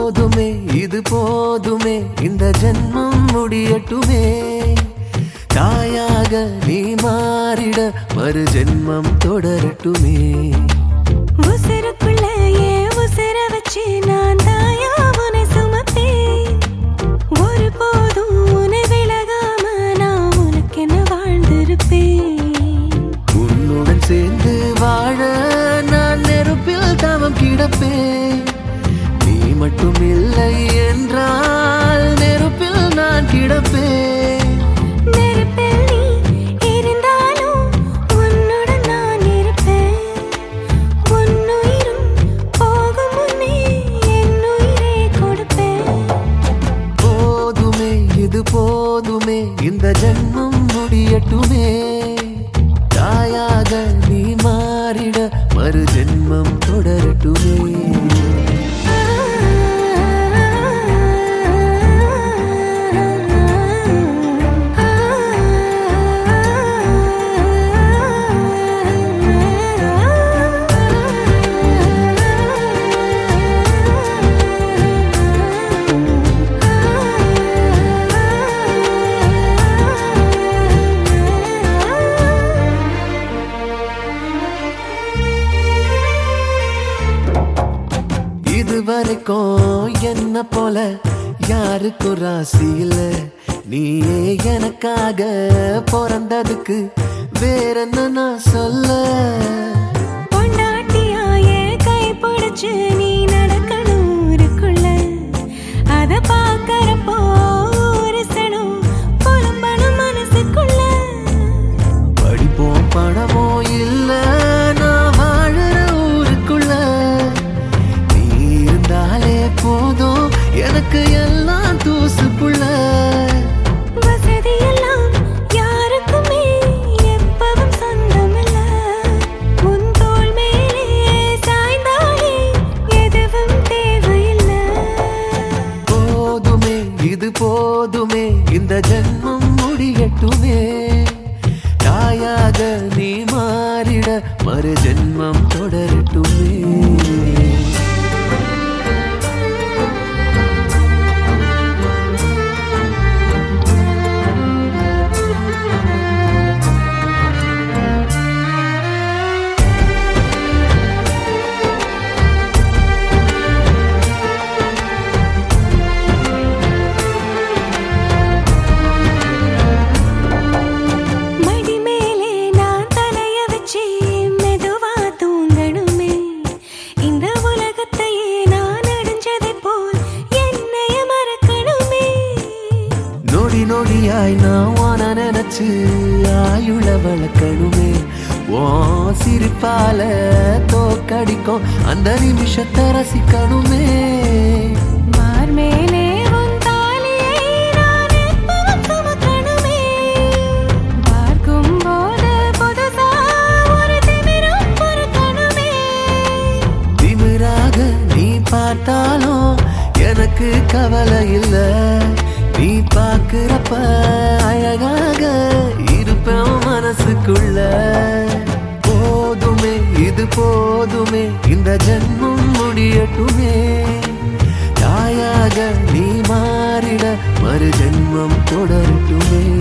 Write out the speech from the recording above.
போதுமே இது போதுமே இந்த ஜென்மம் முடியட்டுமே தாயாக நீ மாறிட மறு ஜென்மம் தொடரட்டுமே உசுருக்குள்ள ஏன் உசுர வச்சு நான் தாயா உன்னை சுமப்பேன் ஒருபோதும் உன்னை விலகாம நான் உனக்கென வாழ்ந்திருப்பேன் உன்னுடன் சேர்ந்து வாழ நான் நெருப்பில் தவம் கிடப்பேன் நீ மட்டும் இல்லை என்றால் நெருப்பில் நான் கிடப்பேன் நெருப்பில் நீ இருந்தாலும் உன்னுடன் நான் இருப்பேன் உன்னுயிரும் போகும் முன்னே என் உயிரை கொடுப்பேன் போதுமே இது போதுமே இந்த ஜென்மம் முடியட்டுமே தாயாக நீ மாறிட மறு ஜென்மம் தொடரட்டுமே இதுவரைக்கும் என்ன போல யாருக்கும் ராசி இல்ல நீயே எனக்காக பிறந்ததுக்கு வேற என்ன நான் சொல்ல பொண்டாட்டியாயே கை பிடிச்சு நீ நடக்கணும் ஊருக்குள்ள அத பாக்கறப்போ ஊருசனும் புலம்பணும் மனசுக்குள்ள படிப்போம் பணமோ இல்ல நான் வாழற ஊருக்குள்ள நீ இருந்தாலே போதும் எனக்கு எல்லாம் தூசு புள்ள வசதியெல்லாம் யாருக்குமே எப்பவும் சொந்தமில்ல உன் தோள் மேலே சாய்ந்தாலே எதுவும் தேவையில்லை போதுமே இது போதுமே இந்த ஜென்மம் முடியட்டுமே தாயாக நீ மாறிட மறு ஜென்மம் தொடரட்டுமே மடி மேலே நான் தலைய வச்சு மெதுவா தூங்கணுமே இந்த உலகத்தையே நான் அடைஞ்சதை போல் என்னைய மறக்கணுமே நொடி நொடியாய் நான் வான நினைச்சு ஆயுள வளர்க்கணுமே ஓ சிரிப்பால தோக்கடிக்கும் அந்த நிமிஷத்தை ரசிக்கணுமே மார் மேலே உன் தாலியை நான் எப்பவும் சுமக்கணுமே பார்க்கும் போது புதுசா ஒரு திமிரும் பொறுக்கணுமே திமிராக நீ பார்த்தாலும் எனக்கு கவலை இல்ல நீ பாக்குறப்ப அழகாக இருப்பேன் மனசுக்குள்ள போதுமே இது போதுமே இந்த ஜென்மம் முடியட்டுமே தாயாக நீ மாறிட மறு ஜென்மம் தொடரட்டுமே